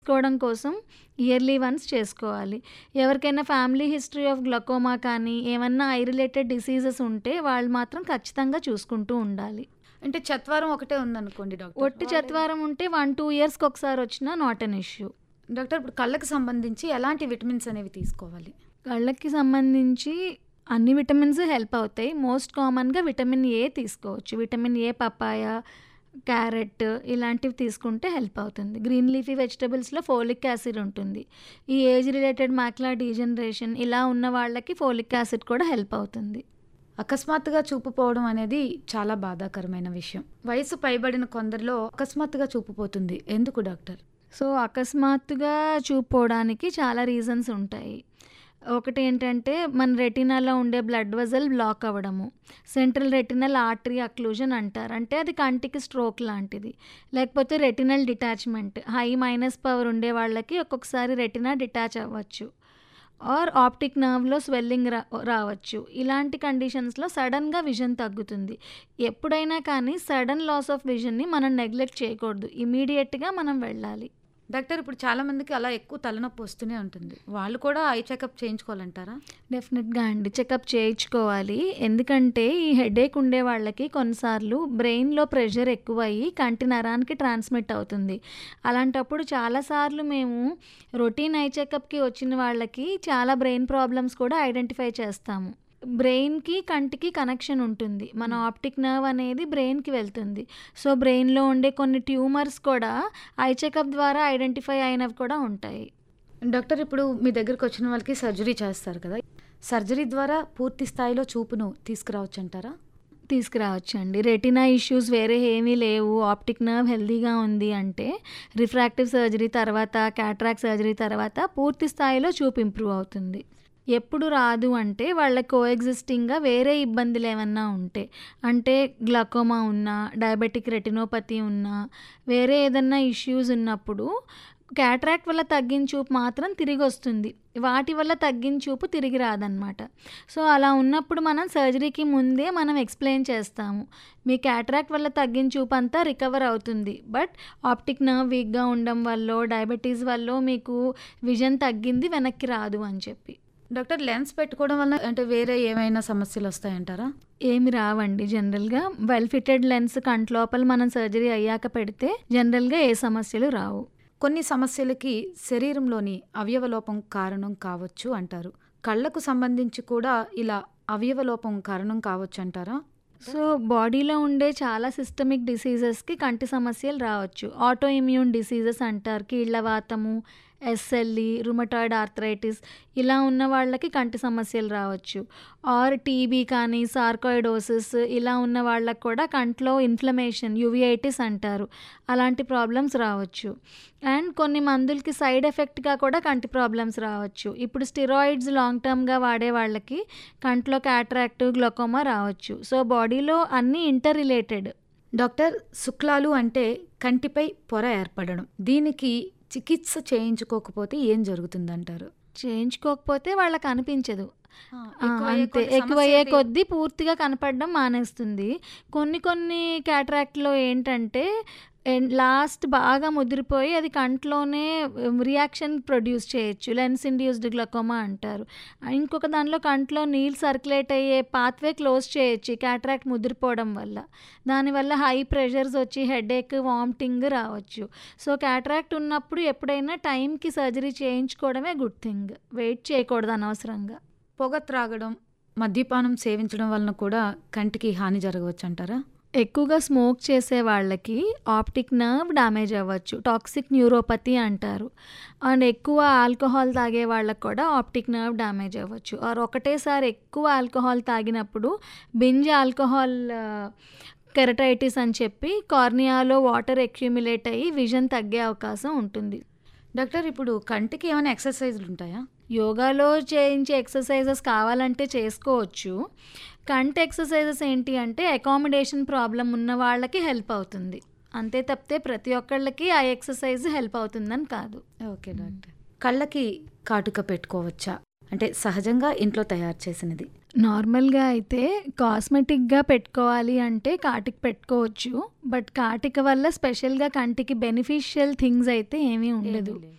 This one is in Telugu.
చేసుకోవడం కోసం ఇయర్లీ వన్స్ చేసుకోవాలి. ఎవరికైనా ఫ్యామిలీ హిస్టరీ ఆఫ్ గ్లకోమా కానీ, ఏమన్నా ఐ రిలేటెడ్ డిసీజెస్ ఉంటే వాళ్ళు మాత్రం ఖచ్చితంగా చూసుకుంటూ ఉండాలి. అంటే చత్వారం ఒకటే ఉందనుకోండి డాక్టర్. ఒట్టి చత్వారం ఉంటే 1, 2 ఇయర్స్‌కి ఒకసారి వచ్చినా నాట్ ఎన్ ఇష్యూ. డాక్టర్ ఇప్పుడు కళ్ళకి సంబంధించి ఎలాంటి విటమిన్స్ అనేవి తీసుకోవాలి? కళ్ళకి సంబంధించి అన్ని విటమిన్స్ హెల్ప్ అవుతాయి. మోస్ట్ కామన్‌గా విటమిన్ ఏ తీసుకోవచ్చు. విటమిన్ ఏ పపాయ, క్యారెట్ ఇలాంటివి తీసుకుంటే హెల్ప్ అవుతుంది. గ్రీన్ లీఫీ వెజిటబుల్స్‌లో ఫోలిక్ యాసిడ్ ఉంటుంది. ఈ ఏజ్ రిలేటెడ్ మాక్యులర్ డీజనరేషన్ ఇలా ఉన్న వాళ్ళకి ఫోలిక్ యాసిడ్ కూడా హెల్ప్ అవుతుంది. అకస్మాత్తుగా చూపు పోవడం అనేది చాలా బాధాకరమైన విషయం. వయసు పైబడిన కొందరిలో అకస్మాత్తుగా చూపు పోతుంది. ఎందుకు డాక్టర్? సో, అకస్మాత్తుగా చూపు పోవడానికి చాలా రీజన్స్ ఉంటాయి. ఒకటేంటంటే మన రెటినాలో ఉండే బ్లడ్ వెసల్ బ్లాక్ అవ్వడము. సెంట్రల్ రెటినల్ ఆర్టరీ అక్లూజన్ అంటారు. అంటే అది కంటికి స్ట్రోక్ లాంటిది. లేకపోతే retinal detachment high minus power ఉండే వాళ్ళకి ఒక్కొక్కసారి రెటినా డిటాచ్ అవ్వచ్చు. ఆర్ ఆప్టిక్ నర్వ్‌లో స్వెల్లింగ్ రా రావచ్చు. ఇలాంటి కండిషన్స్‌లో సడెన్‌గా విజన్ తగ్గుతుంది. ఎప్పుడైనా కానీ సడెన్ లాస్ ఆఫ్ విజన్‌ని మనం నెగ్లెక్ట్ చేయకూడదు. ఇమ్మీడియేట్‌గా మనం వెళ్ళాలి. డాక్టర్ ఇప్పుడు చాలా మందికి అలా ఎక్కువ తలనొప్పి వస్తూనే ఉంటుంది. వాళ్ళు కూడా ఐ చెకప్ చేయించుకోవాలంటారా? డెఫినెట్‌గా అండి. చెకప్ చేయించుకోవాలి. ఎందుకంటే ఈ హెడేక్ ఉండే వాళ్ళకి కొన్నిసార్లు బ్రెయిన్‌లో ప్రెషర్ ఎక్కువయ్యి కంటి నరానికి ట్రాన్స్మిట్ అవుతుంది. అలాంటప్పుడు చాలా సార్లు మేము రొటీన్ ఐ చెకప్‌కి వచ్చిన వాళ్ళకి చాలా బ్రెయిన్ ప్రాబ్లమ్స్ కూడా ఐడెంటిఫై చేస్తాము. బ్రెయిన్‌కి, కంటికి కనెక్షన్ ఉంటుంది. మన ఆప్టిక్ నర్వ్ అనేది బ్రెయిన్‌కి వెళ్తుంది. సో, బ్రెయిన్‌లో ఉండే కొన్ని ట్యూమర్స్ కూడా ఐ చెకప్ ద్వారా ఐడెంటిఫై అయినవి కూడా ఉంటాయి. డాక్టర్ ఇప్పుడు మీ దగ్గరికి వచ్చిన వాళ్ళకి సర్జరీ చేస్తారు కదా! సర్జరీ ద్వారా పూర్తి స్థాయిలో చూపును తీసుకురావచ్చంటారా? తీసుకురావచ్చండి. రెటినా ఇష్యూస్ వేరే ఏమీ లేవు. ఆప్టిక్ నర్వ్ హెల్తీగా ఉంది అంటే రిఫ్రాక్టివ్ సర్జరీ తర్వాత, క్యాటరాక్ట్ సర్జరీ తర్వాత పూర్తి స్థాయిలో చూపు ఇంప్రూవ్ అవుతుంది. ఎప్పుడు రాదు అంటే వాళ్ళ కోఎగ్జిస్టింగ్‌గా వేరే ఇబ్బందులేమన్నా ఉంటే. అంటే గ్లకోమా ఉన్నా, డయాబెటిక్ రెటినోపతి ఉన్నా, వేరే ఏదన్నా ఇష్యూస్ ఉన్నప్పుడు క్యాటరాక్ట్ వల్ల తగ్గిన చూపు మాత్రం తిరిగొస్తుంది. వాటి వల్ల తగ్గిన చూపు తిరిగి రాదనమాట. సో, అలా ఉన్నప్పుడు మనం సర్జరీకి ముందే మనం ఎక్స్‌ప్లెయిన్ చేస్తాము. మీ క్యాటరాక్ట్ వల్ల తగ్గిన చూపంతా రికవర్ అవుతుంది. బట్ ఆప్టిక్ నర్వ్ వీక్‌గా ఉండడం వల్లో, డయాబెటిస్ వల్లో మీకు విజన్ తగ్గింది వెనక్కి రాదు అని చెప్పి. డాక్టర్ లెన్స్ పెట్టుకోవడం వలన అంటే వేరే ఏమైనా సమస్యలొస్తాయంటారా? ఏమి రావండి జనరల్‌గా. వెల్ ఫిటెడ్ లెన్స్ కంటి లోపల మనం సర్జరీ అయ్యాక పెడితే జనరల్‌గా ఏ సమస్యలు రావు. కొన్ని సమస్యలకి శరీరంలోని అవయవ లోపం కారణం కావచ్చు అంటారు. కళ్ళకు సంబంధించి కూడా ఇలా అవయవ లోపం కారణం కావచ్చంటారా? సో, బాడీలో ఉండే చాలా సిస్టమిక్ డిసీజెస్‌కి కంటి సమస్యలు రావచ్చు. ఆటో ఇమ్యూన్ డిసీజెస్ అంటారు. కీళ్ళవాతము, ఎస్ఎల్ఈ, రుమటాయిడ్ ఆర్థరైటిస్ ఇలా ఉన్న వాళ్ళకి కంటి సమస్యలు రావచ్చు. ఆర్ టీబీ కానీ, సార్కాయిడోసిస్ ఇలా ఉన్న వాళ్ళకి కూడా కంట్లో ఇన్‌ఫ్లమేషన్ యువిఐటిస్ అంటారు. అలాంటి ప్రాబ్లమ్స్ రావచ్చు. అండ్ కొన్ని మందులకి సైడ్ ఎఫెక్ట్‌గా కూడా కంటి ప్రాబ్లమ్స్ రావచ్చు. ఇప్పుడు స్టెరాయిడ్స్ లాంగ్ టర్మ్‌గా వాడే వాళ్ళకి కంట్లో క్యాటరాక్ట్, గ్లకోమా రావచ్చు. సో, బాడీలో అన్నీ ఇంటర్ రిలేటెడ్. డాక్టర్ శుక్లాలు అంటే కంటిపై పొర ఏర్పడడం. దీనికి చికిత్స చేయించుకోకపోతే ఏం జరుగుతుందంటారు? చేయించుకోకపోతే వాళ్ళకి అనిపించదు. ఆ! ఆ! ఎక్కువయ్యే అంతే. కొద్ది ఎక్కువయ్యే సమస్య కొద్దీ పూర్తిగా కనపడడం మానేస్తుంది. కొన్ని కొన్ని క్యాటరాక్ట్‌లో ఏంటంటే ఎన్ లాస్ట్ బాగా ముదిరిపోయి అది కంట్లోనే రియాక్షన్ ప్రొడ్యూస్ చేయొచ్చు. లెన్స్ ఇండ్యూస్డ్ గ్లకోమా అంటారు. ఇంకొక దానిలో కంట్లో నీళ్ళు సర్క్యులేట్ అయ్యే పాత్‌వే క్లోజ్ చేయొచ్చు. ఈ క్యాటరాక్ట్ ముదిరిపోవడం వల్ల. దానివల్ల హై ప్రెషర్స్ వచ్చి హెడేక్, వామిటింగ్ రావచ్చు. సో, క్యాటరాక్ట్ ఉన్నప్పుడు ఎప్పుడైనా టైంకి సర్జరీ చేయించుకోవడమే గుడ్ థింగ్. వెయిట్ చేయకూడదు అనవసరంగా. పొగ త్రాగడం, మద్యపానం సేవించడం వలన కూడా కంటికి హాని జరగవచ్చంటారా? ఎక్కువగా స్మోక్ చేసే వాళ్ళకి ఆప్టిక్ నర్వ్ డ్యామేజ్ అవ్వచ్చు. టాక్సిక్ న్యూరోపతి అంటారు. అండ్ ఎక్కువ ఆల్కహాల్ తాగే వాళ్ళకి కూడా ఆప్టిక్ నర్వ్ డ్యామేజ్ అవ్వచ్చు. ఆర్ ఒకటేసారి ఎక్కువ ఆల్కహాల్ తాగినప్పుడు బింజ్ ఆల్కహాల్ కెరటైటిస్ అని చెప్పి కార్నియాలో వాటర్ అక్యుములేట్ అయ్యి విజన్ తగ్గే అవకాశం ఉంటుంది. డాక్టర్ ఇప్పుడు కంటికి ఏమైనా ఎక్సర్‌సైజులు ఉంటాయా? యోగాలో చేయించే ఎక్సర్‌సైజెస్ కావాలంటే చేసుకోవచ్చు. కంటి ఎక్సర్‌సైజెస్ ఏంటి అంటే అకామిడేషన్ ప్రాబ్లమ్ ఉన్న వాళ్ళకి హెల్ప్ అవుతుంది. అంతే తప్పితే ప్రతి ఒక్కళ్ళకి ఆ ఎక్సర్‌సైజ్ హెల్ప్ అవుతుందని కాదు. Okay doctor. కళ్ళకి కాటుక పెట్టుకోవచ్చా? అంటే సహజంగా ఇంట్లో తయారు చేసినది. నార్మల్‌గా అయితే కాస్మెటిక్‌గా పెట్టుకోవాలి అంటే కాటిక పెట్టుకోవచ్చు. బట్ కాటిక వల్ల స్పెషల్‌గా కంటికి బెనిఫిషియల్ థింగ్స్ అయితే ఏమీ ఉండదు. ఏమీ లేవు.